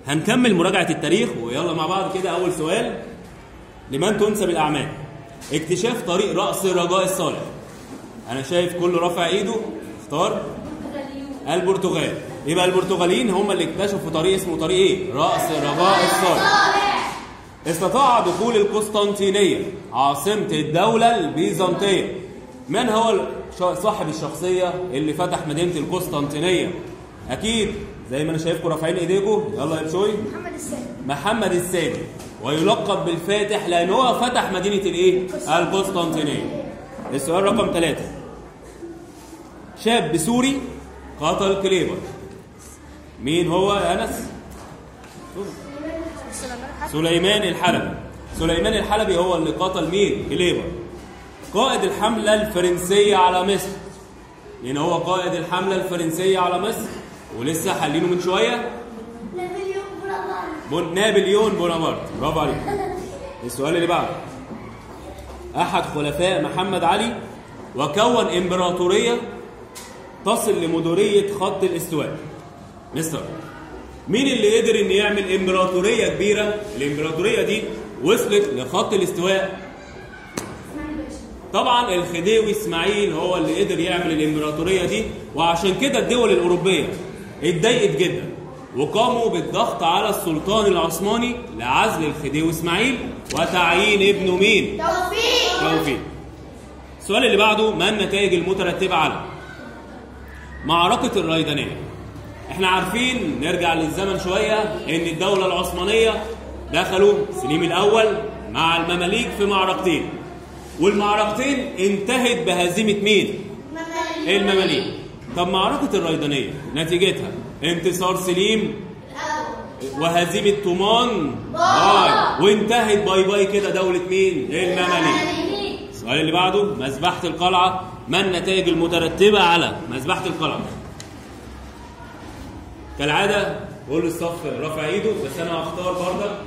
هنكمل مراجعة التاريخ ويلا مع بعض كده أول سؤال لمن تنسب الأعمال اكتشاف طريق رأس الرجاء الصالح أنا شايف كله رافع إيده اختار البرتغال يبقى البرتغاليين هم اللي اكتشفوا طريق اسمه طريق ايه؟ رأس الرجاء الصالح استطاع دخول القسطنطينية عاصمة الدولة البيزنطية من هو الش- صاحب الشخصية اللي فتح مدينة القسطنطينية أكيد زي ما أنا شايفكم رافعين إيديكم يلا يا بشوي محمد السادس محمد الثاني ويلقب بالفاتح لأن هو فتح مدينة الإيه؟ القسطنطينية السؤال رقم ثلاثة شاب سوري قتل كليبر مين هو يا أنس؟ سليمان الحلبي سليمان الحلبي هو اللي قتل مين؟ كليبر قائد الحملة الفرنسية على مصر مين هو قائد الحملة الفرنسية على مصر؟ ولسه حلينه من شوية نابليون بونابرت بون نابليون بونابرت برافو عليك السؤال اللي بعده احد خلفاء محمد علي وكون امبراطوريه تصل لمديريه خط الاستواء مستر مين اللي قدر ان يعمل امبراطوريه كبيره الامبراطوريه دي وصلت لخط الاستواء طبعا الخديوي اسماعيل هو اللي قدر يعمل الامبراطوريه دي وعشان كده الدول الاوروبيه اتضايقت جدا وقاموا بالضغط على السلطان العثماني لعزل الخديوي اسماعيل وتعيين ابنه مين؟ توفيق توفيق. السؤال اللي بعده ما النتائج المترتبه على معركه الريدانيه احنا عارفين نرجع للزمن شويه ان الدوله العثمانيه دخلوا سليم الاول مع المماليك في معركتين والمعركتين انتهت بهزيمه مين؟ المماليك طب معركة الريدانية نتيجتها انتصار سليم وهزيمة طومان باي وانتهت باي باي كده دولة مين؟ المماليك السؤال اللي بعده مذبحة القلعة ما النتائج المترتبة على مذبحة القلعة؟ كالعادة كل الصف رافع ايده بس انا هختار برضك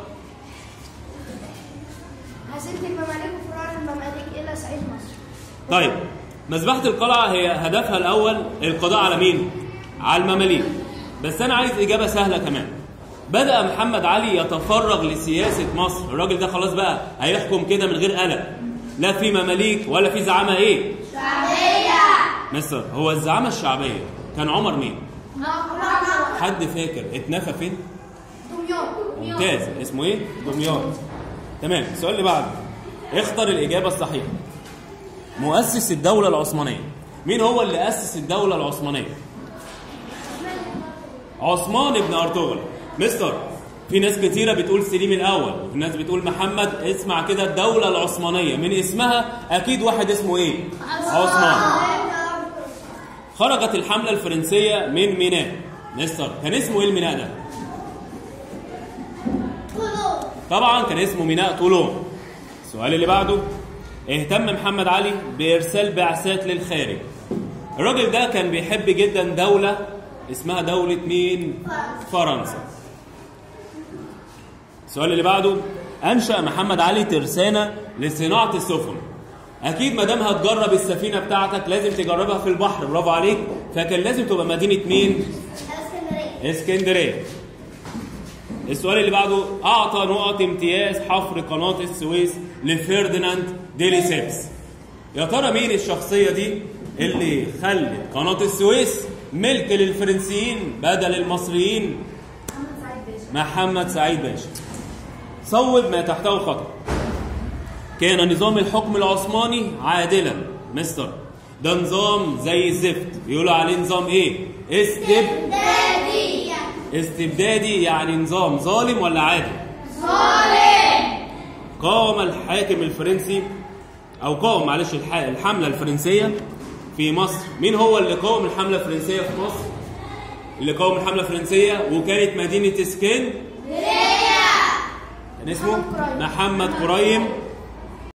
هزيمة المماليك وفرار المماليك إلى صعيد مصر طيب مذبحة القلعة هي هدفها الأول القضاء على مين؟ على المماليك بس أنا عايز إجابة سهلة كمان بدأ محمد علي يتفرغ لسياسة مصر الراجل ده خلاص بقى هيحكم كده من غير قلق لا في مماليك ولا في زعامة إيه؟ شعبية مصر هو الزعامة الشعبية كان عمر مين؟ حد فاكر اتنفى فين؟ دمياط ممتاز اسمه ايه؟ دمياط تمام السؤال اللي بعده اختر الإجابة الصحيحة مؤسس الدولة العثمانية مين هو اللي أسس الدولة العثمانية؟ عثمان بن أرطغرل مستر في ناس كتيرة بتقول سليم الأول وفي ناس بتقول محمد اسمع كده الدولة العثمانية من اسمها أكيد واحد اسمه إيه؟ عثمان خرجت الحملة الفرنسية من ميناء مستر كان اسمه إيه الميناء ده؟ طبعا كان اسمه ميناء طولون السؤال اللي بعده اهتم محمد علي بارسال بعثات للخارج الراجل ده كان بيحب جدا دولة اسمها دولة مين؟ فرنسا السؤال اللي بعده انشأ محمد علي ترسانة لصناعة السفن اكيد ما دام هتجرب السفينة بتاعتك لازم تجربها في البحر برافو عليك فكان لازم تبقى مدينة مين؟ الإسكندرية اسكندريه السؤال اللي بعده اعطى نقط امتياز حفر قناه السويس لفرديناند ديليسيبس يا ترى مين الشخصيه دي اللي خلت قناه السويس ملك للفرنسيين بدل المصريين محمد سعيد باشا محمد سعيد باشا صوب ما تحته خطأ كان نظام الحكم العثماني عادلا مستر ده نظام زي الزفت يقولوا عليه نظام ايه استب دادية استبدادي يعني نظام ظالم ولا عادل ظالم قاوم الحاكم الفرنسي او قاوم معلش الح- الحمله الفرنسيه في مصر مين هو اللي قاوم الحمله الفرنسيه في مصر اللي قاوم الحمله الفرنسيه وكانت مدينه اسكندريه كان اسمه محمد قريم. محمد قريم